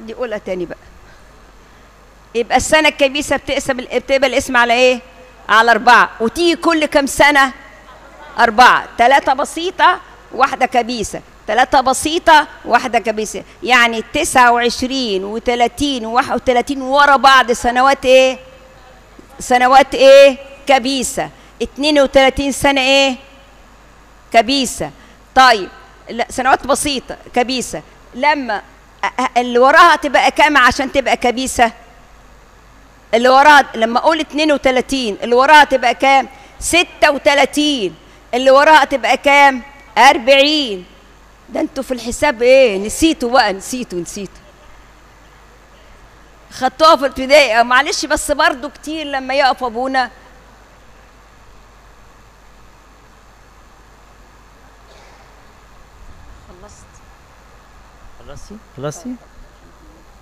حد يقولها تاني بقى يبقى السنة الكبيسة بتقسم بتقبل الاسم على ايه؟ على أربعة وتيجي كل كام سنة؟ أربعة ثلاثة بسيطة واحدة كبيسة ثلاثة بسيطة واحدة كبيسة يعني تسعة وعشرين وثلاثين وواحد وثلاثين ورا بعض سنوات ايه؟ سنوات ايه؟ كبيسة 32 سنة ايه؟ كبيسة طيب لا سنوات بسيطة كبيسة لما أ- أ- اللي وراها تبقى كام عشان تبقى كبيسة؟ اللي وراها لما اقول 32 اللي وراها تبقى كام 36 اللي وراها تبقى كام 40 ده انتوا في الحساب ايه نسيتوا بقى نسيتوا نسيتوا خدتوها في ابتدائي معلش بس برضو كتير لما يقف ابونا خلصت خلصتي خلصتي